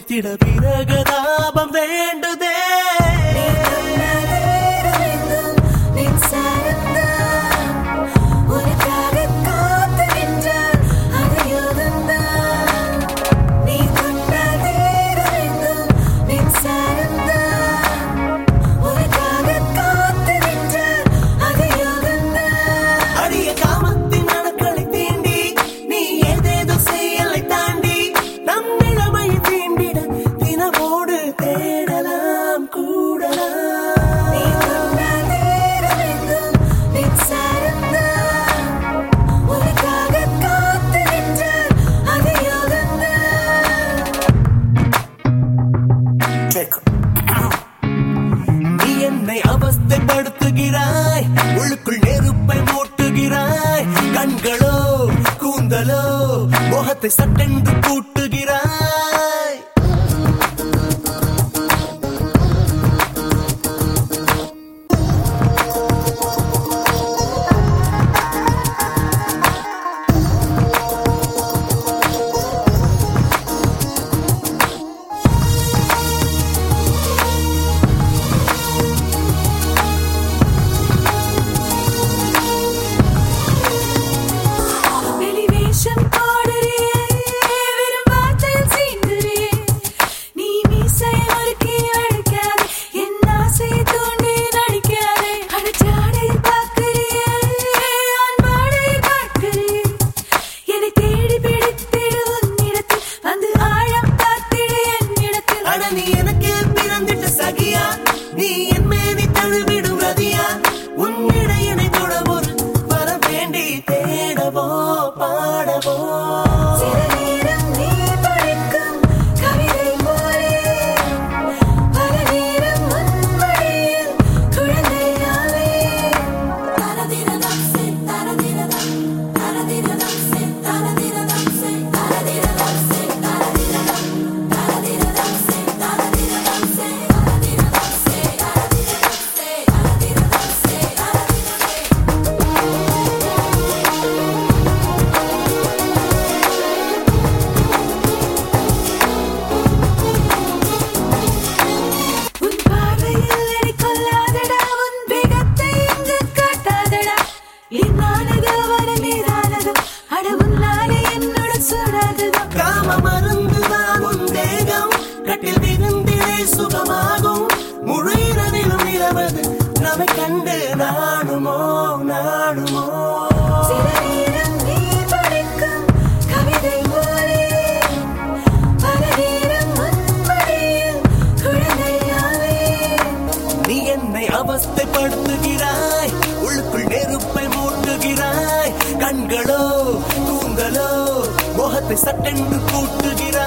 குடித்திட பிறகதாபம் வேண்டுதே அடிய காமத்தின் அணுக்களை தீண்டி நீ ஏதேதோ செயலை தாண்டி நம் இளமையை தீண்டிட தினமோடு தேடலாம் கூடலாம் நீ என்னை அவஸ்தைப்படுத்துகிறாய் உள்ளுக்குள் நெருப்பை மூட்டுகிறாய் கண்களோ கூந்தலோ முகத்தை சட்டென்று கூட்டுகிறாய் வெளிவேஷம் போடுறியே, வெறும் வார்த்தையில் சீண்டுறியே. நீ மீசையை முறுக்கி அடிக்காதே, என் ஆசையை தூண்டி நடிக்காதே. அடச்சாடையில் பார்க்கிறியே, ஆண்பாடையில் பார்க்கிறியே. என்னை தேடி பிடித்திடு உன்னிடத்தில், வந்து ஆழம் பார்த்திடு என்னிடத்தில். அட நீ எனக்கு பிறந்திட்ட சகியா நீ என் மேனி தழுவிடும் ரதியா உன் இடையினை தொட ஒரு வர வேண்டி தேடவோ பாடவோ சில நேரம் நீ படிக்கும் கவிதை போலே, பல நேரம் உன் மடியில் குழந்தையாவே. தரதிரதம் சே, தரதிரதம், தரதிரதம் சே, தரதிரதம் சே, தரதிரதம் சே, தரதிரதம், தரதிரதம் சே, தரதிரதம் சே, தரதிரதம் சே, தரதிரதம் சே, தரதிரதம் சே, தரதிரதம் சே. உன் பார்வையில் என்னை கொல்லாதடா உன் வேகத்தை இங்கு காட்டாதடா என்னானது அவன மீதானது அட உன்னாலே என்னுடன் சூடாததோ காம மருந்துதான் உன் தேகம் கட்டில் விருந்திலே சுகமாகும் முழு இரவிலும் இரவது நம்மை கண்டு நாணுமோ நாணுமோ சில நேரம் நீ படிக்கும் கவிதை போலே பல நேரம் உன் மடியில் குழந்தையாவே நீ என்னை அவஸ்தைப்படுத்துகிறாய் உள்ளுக்குள் நெருப்பை மூட்டுகிறாய் கண்களோ கூந்தலோ முகத்தை சட்டென்று கூட்டுகிறாய்